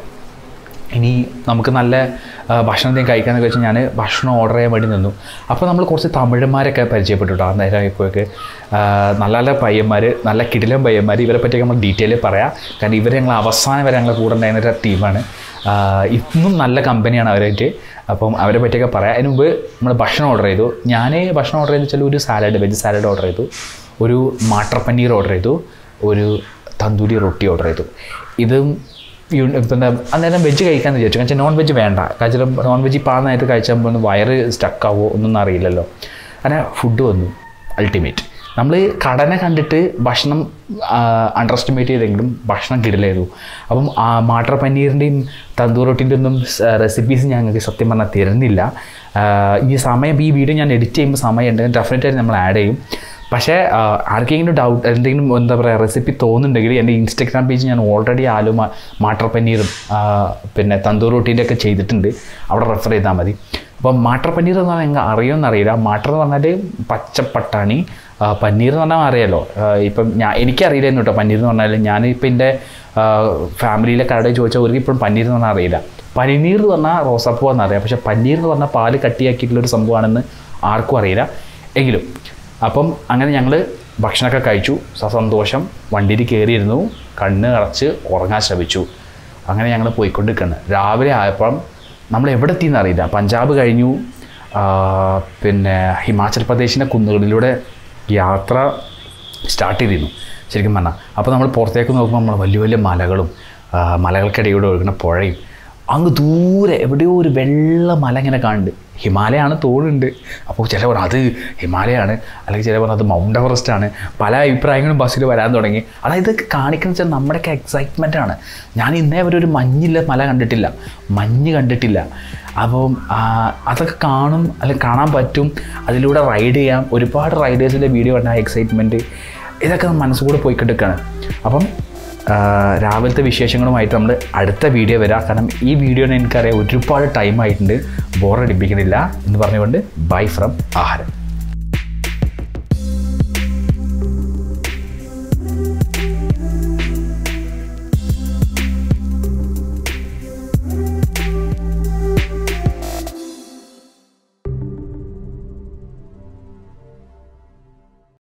ഇനി നമുക്ക് നല്ല ആ, ഭക്ഷണം എന്തെങ്കിലും കഴിക്കാമെന്നൊക്കെ വെച്ചാൽ ഞാൻ ഭക്ഷണം ഓർഡർ ചെയ്യാൻ വേണ്ടി നിന്നു അപ്പോൾ നമ്മൾ കുറച്ച് തമിഴന്മാരൊക്കെ പരിചയപ്പെട്ടു കേട്ടോ ആ നേരം ആയപ്പോഴേക്ക് ആ, നല്ല നല്ല പയ്യന്മാർ നല്ല കിടിലൻ പയ്യന്മാർ ഇവരെ പറ്റിയൊക്കെ നമ്മൾ ഡീറ്റെയിൽ പറയാം കാരണം ഇവർ ഞങ്ങൾ അവസാനം വരെ ഞങ്ങൾ കൂടെ ഉണ്ടായിരുന്ന ഒരു ടീമാണ് ആ, ഇന്നും നല്ല കമ്പനിയാണ് അവരായിട്ട് അപ്പം അവരെ പറ്റിയൊക്കെ പറയാം അതിന് മുമ്പ് നമ്മൾ ഭക്ഷണം ഓർഡർ ചെയ്തു ഞാൻ ഭക്ഷണം ഓർഡർ ചെയ്തെന്ന് വെച്ചാൽ ഒരു സാലഡ് വെജ് സാലഡ് ഓർഡർ ചെയ്തു ഒരു മാട്ടർ പനീർ ഓർഡർ ചെയ്തു ഒരു തന്തൂരി റൊട്ടി ഓർഡർ ചെയ്തു ഇതും യു- പിന്നെ അന്നേരം വെജ് കഴിക്കാമെന്ന് വിചാരിച്ചു കാരണം നോൺ വെജ് വേണ്ട കാരണം നോൺ വെജ് ഇപ്പോൾ ആ നേരത്ത് കഴിച്ചപ്പോൾ ഒന്ന് വയറ് സ്റ്റക്കാവോ ഒന്നും അറിയില്ലല്ലോ അങ്ങനെ ഫുഡ് വന്നു അൾട്ടിമേറ്റ് നമ്മൾ കടനെ കണ്ടിട്ട് ഭക്ഷണം അണ്ടർ എസ്റ്റിമേറ്റ് ചെയ്തെങ്കിലും ഭക്ഷണം കിടിലായിരുന്നു അപ്പം ആ മാട്ടർ പനീറിൻ്റെയും തന്തൂർ റൊട്ടിൻ്റെ ഒന്നും റെസിപ്പീസ് ഞങ്ങൾക്ക് സത്യം പറഞ്ഞാൽ തരുന്നില്ല ആ, ഈ സമയം ഈ വീഡിയോ ഞാൻ എഡിറ്റ് ചെയ്യുമ്പോൾ സമയമുണ്ട് ഡെഫിനറ്റായിട്ട് നമ്മൾ ആഡ് ചെയ്യും പക്ഷേ ആ, ആർക്കെങ്കിലും ഡൗട്ട് എന്തെങ്കിലും എന്താ പറയുക റെസിപ്പി തോന്നുന്നുണ്ടെങ്കിൽ എൻ്റെ ഇൻസ്റ്റഗ്രാം പേജ് ഞാൻ ഓൾറെഡി ആലു മാ- മാട്ടർ പനീറും ആ, പിന്നെ തന്തൂർ റൊട്ടീൻ്റെ ഒക്കെ ചെയ്തിട്ടുണ്ട് അവിടെ റെഫർ ചെയ്താൽ മതി അപ്പം മാട്ടർ പനീർ എന്ന് പറഞ്ഞാൽ നിങ്ങൾ അറിയുമെന്നറിയില്ല മാട്ടർ എന്ന് പറഞ്ഞാൽ പച്ചപ്പട്ടാണി ആ, പനീർ എന്ന് പറഞ്ഞാൽ അറിയാലോ ആ, ഇപ്പം ഞാൻ എനിക്കറിയില്ലായിരുന്നു കേട്ടോ പനീർ എന്ന് പറഞ്ഞാൽ ഞാനിപ്പോൾ എൻ്റെ ഫാമിലിയിലെ കടയിൽ ചോദിച്ചാൽ ഒരു ഇപ്പോഴും പനീർ എന്ന് പറഞ്ഞാൽ അറിയില്ല പനീർ എന്ന് പറഞ്ഞാൽ റോസാപ്പൂ എന്നറിയാം പക്ഷേ പനീർ എന്ന് പറഞ്ഞാൽ പാല് കട്ടിയാക്കിയിട്ടുള്ള ഒരു സംഭവമാണെന്ന് ആർക്കും അറിയില്ല എങ്കിലും അപ്പം അങ്ങനെ ഞങ്ങൾ ഭക്ഷണമൊക്കെ കഴിച്ചു സസന്തോഷം വണ്ടിയിൽ കയറിയിരുന്നു കണ്ണ് അടച്ച് ഉറങ്ങാൻ ശ്രമിച്ചു അങ്ങനെ ഞങ്ങൾ പോയിക്കൊണ്ടിരിക്കുകയാണ് രാവിലെ ആയപ്പം നമ്മൾ എവിടെ എത്തിയെന്ന് അറിയില്ല പഞ്ചാബ് കഴിഞ്ഞു ആ, പിന്നെ ഹിമാചൽ പ്രദേശിൻ്റെ കുന്നുകളിലൂടെ യാത്ര സ്റ്റാർട്ട് ചെയ്തിരുന്നു ശരിക്കും പറഞ്ഞാൽ അപ്പോൾ നമ്മൾ പുറത്തേക്ക് നോക്കുമ്പോൾ നമ്മൾ വലിയ വലിയ മലകളും ആ, മലകൾക്കിടയിലൂടെ ഒഴുകുന്ന പുഴയും അങ്ങ് ദൂരെ എവിടെയോ ഒരു വെള്ള മല ഇങ്ങനെ കാണുന്നുണ്ട് ഹിമാലയാണ് തോന്നുന്നുണ്ട് അപ്പോൾ ചില പറഞ്ഞു അത് ഹിമാലയാണ് അല്ലെങ്കിൽ ചില പറഞ്ഞു അത് മൗണ്ട് എവറസ്റ്റ് ആണ് പല അഭിപ്രായങ്ങളും ബസ്സിൽ വരാൻ തുടങ്ങി അതായത് ഇതൊക്കെ കാണിക്കുന്നത് വെച്ചാൽ നമ്മുടെയൊക്കെ എക്സൈറ്റ്മെൻ്റ് ആണ് ഞാൻ ഇന്നേ വരെ ഒരു മഞ്ഞില്ല മല കണ്ടിട്ടില്ല മഞ്ഞ് കണ്ടിട്ടില്ല അപ്പം ആ, അതൊക്കെ കാണും അല്ലെങ്കിൽ കാണാൻ പറ്റും അതിലൂടെ റൈഡ് ചെയ്യാം ഒരുപാട് റൈഡേഴ്സിൻ്റെ വീഡിയോ കണ്ട എക്സൈറ്റ്മെൻറ്റ് ഇതൊക്കെ മനസ്സുകൂടെ പോയിക്കൊണ്ടിരിക്കുകയാണ് അപ്പം ആ, രാവിലത്തെ വിശേഷങ്ങളുമായിട്ട് നമ്മൾ അടുത്ത വീഡിയോ വരാം കാരണം ഈ വീഡിയോന് എനിക്കറിയാം ഒരുപാട് ടൈം ആയിട്ടുണ്ട് ബോറടിപ്പിക്കുന്നില്ല എന്ന് പറഞ്ഞുകൊണ്ട് ബൈ ഫ്രം ആഹാരം